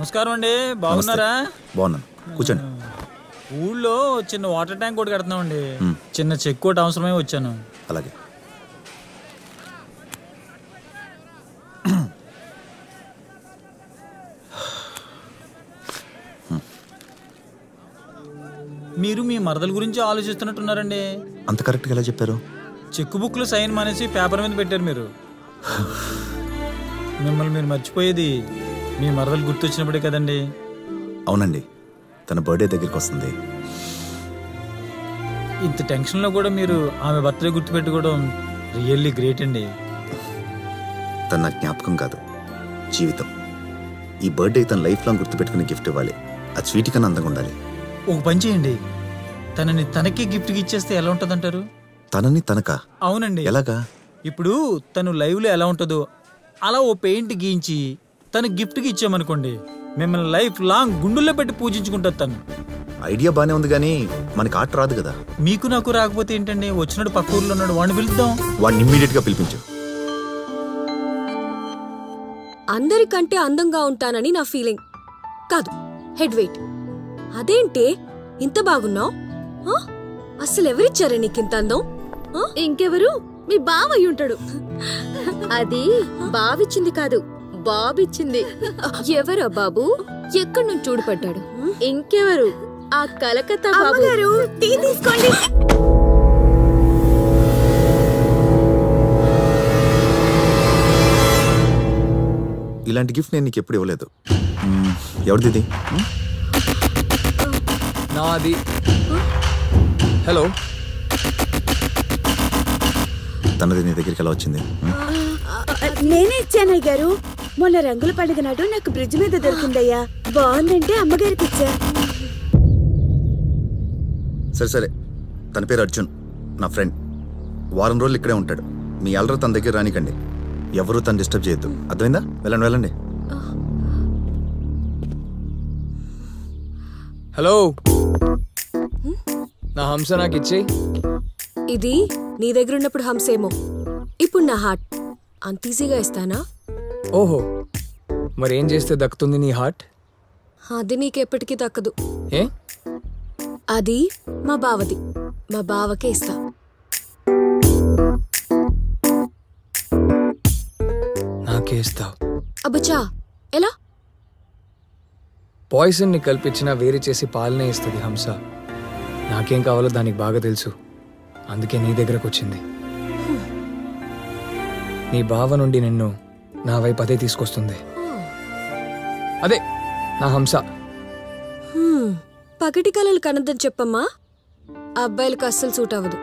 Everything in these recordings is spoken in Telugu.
నమస్కారం అండి బాగున్నారా బాగున్నాను కూర్చోండి ఊళ్ళో చిన్న వాటర్ ట్యాంక్ ఒకటి కడుతున్నామండి మ్. చిన్న చెక్ ఒకటి అవసరమై వచ్చాను అలాగే మీరు మీ మరదల గురించి ఆలోచిస్తున్నట్టున్నారండి అంత కరెక్ట్గా ఎలా చెప్పారు చెక్ బుక్లో సైన్ మానేసి పేపర్ మీద పెట్టారు మీరు మిమ్మల్ని మీరు మర్చిపోయేది మీ మరదలు గుర్తొచ్చినప్పుడే కదండి అవునండి తన బర్త్డే దగ్గరికి వస్తుంది ఇంత టెన్షన్లో కూడా మీరు ఆమె బర్త్డే గుర్తుపెట్టుకోవడం రియల్లీ గ్రేట్ అండి తన నా జ్ఞాపకం కాదు జీవితం ఈ బర్త్డే తన లైఫ్ లాంగ్ గుర్తుపెట్టుకునే గిఫ్ట్ ఇవ్వాలి అది స్వీట్ కన్నా అందంగా ఉండాలి ఒక పని చేయండి తనని తనకే గిఫ్ట్కి ఇచ్చేస్తే ఎలా ఉంటుందంటారు తనని తనకా అవునండి ఎలాగా ఇప్పుడు తను లైవ్లో ఎలా ఉంటుందో అలా ఓ పెయింట్ గీయించి తను గిఫ్ట్కి ఇచ్చామనుకోండి మిమ్మల్ని లైఫ్ లాంగ్ గుండుల్లో పెట్టి పూజించుకుంటుంది తను ఐడియా బానే ఉంది కానీ మనకి ఆట రాదు కదా మీకు నాకు రాకపోతే ఏంటండి వచ్చినాడు పక్క ఊర్లో ఉన్నాడు వాడిని పిలుద్దాం వాడిని ఇమ్మీడియట్ గా పిలిపించు అందరికంటే అందంగా ఉంటానని నా ఫీలింగ్ కాదు హెడ్ వెయిట్ అదేంటే ఇంత బాగున్నావు అసలు ఎవరిచ్చారే నీకింత అందం ఆ? ఇంకెవరు మీ బావ అయి ఉంటాడు అది బావిచ్చింది కాదు బాబిచ్చింది ఎవరా బాబు ఎక్కడి నుంచి చూడపడ్డాడు ఇంకెవరు ఆ కలకత్తా బాబు టీ తీసుకోండి ఇలాంటి గిఫ్ట్ నేను నీకు ఎప్పుడు ఇవ్వలేదు మ్మ్, ఎవరిది ఇది మ్మ్? నాది హలో తనది నీ దగ్గరికి ఎలా వచ్చింది మ్మ్? నేనే ఇచ్చానయ్య గారు మొన్న రంగుల పండుగ నాడు నాకు బ్రిడ్జ్ మీద దొరికిందయ్యా బాగుందంటే అమ్మగారికి ఇచ్చా సరే సరే తన పేరు అర్జున్ నా ఫ్రెండ్ వారం రోజులు ఇక్కడే ఉంటాడు మీ అల్లరి తన దగ్గర రానికండి ఎవరు తను డిస్టర్బ్ చేయొద్దు అర్థమైందా వెళ్ళండి వెళ్ళండి హలో నా హంస నాకు ఇచ్చేయి ఇది నీ దగ్గర ఉన్నప్పుడు హంసేమో ఇప్పుడు నా హార్ట్ అంత ఈజీగా ఇస్తానా ఓహో మరి ఏం చేస్తే దక్కుతుంది నీ హార్ట్ అది నీకెప్పటికీ దక్కదు ఏ అది మా బావది మా బావకే ఇస్తా నాకే ఇస్తావు అబ్బచా ఎలా పాయిజన్ ని కల్పించినా వేరే చేసి పాలనే ఇస్తుంది హంస నాకేం కావాలో దానికి బాగా తెలుసు అందుకే నీ దగ్గరకు వచ్చింది నీ బావ నుండి నిన్ను నా వైపు అదే తీసుకొస్తుంది అదే నా హంస హ్మ్, పగటి కలలు కనద్దని చెప్పమ్మా అబ్బాయిలకు అస్సలు సూట్ అవ్వదు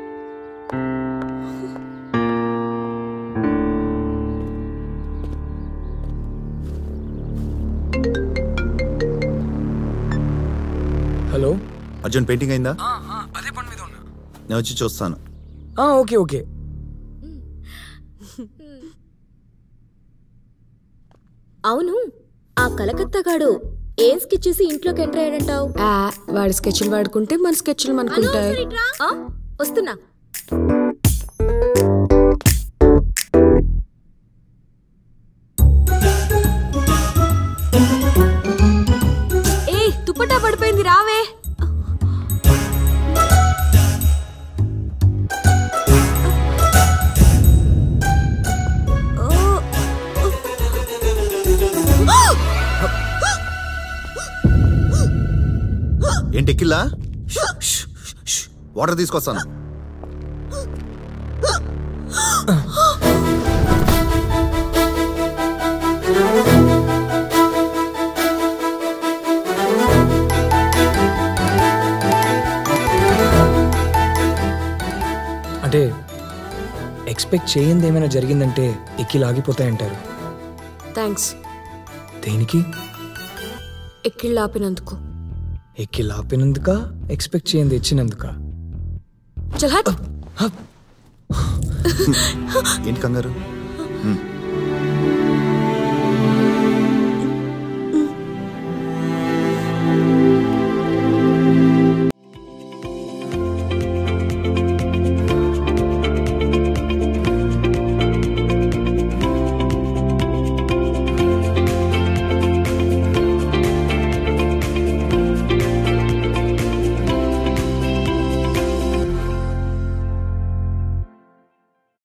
హలో అర్జున్ పెయింటింగ్ అయిందా అదే పని మీద ఉన్నా నేను వచ్చి చూస్తాను ఓకే ఓకే అవును ఆ కలకత్తాగాడు ఏం స్కెచ్ చేసి ఇంట్లోకి ఎంటర్ అయ్యాడంటావు ఆ, వాడి స్కెచ్లు వాడుకుంటే మన స్కెచ్లు మనకుంటాయి ఆ, వస్తున్నా ఏ దుప్పట్టా పడిపోయింది రావే ఏంటి ఎక్కిల్లా వాటర్ తీసుకొస్తాను అంటే ఎక్స్పెక్ట్ చేయింది ఏమైనా జరిగిందంటే ఎక్కి లాగిపోతాయంటారు థ్యాంక్స్ దేనికి ఎక్కిళ్ళు ఆపినందుకు ఎక్కి లాపినందుక ఎక్స్పెక్ట్ చేయింది ఇచ్చినందుక చల్ హట్ ఏంటి కంగారు మ్మ్.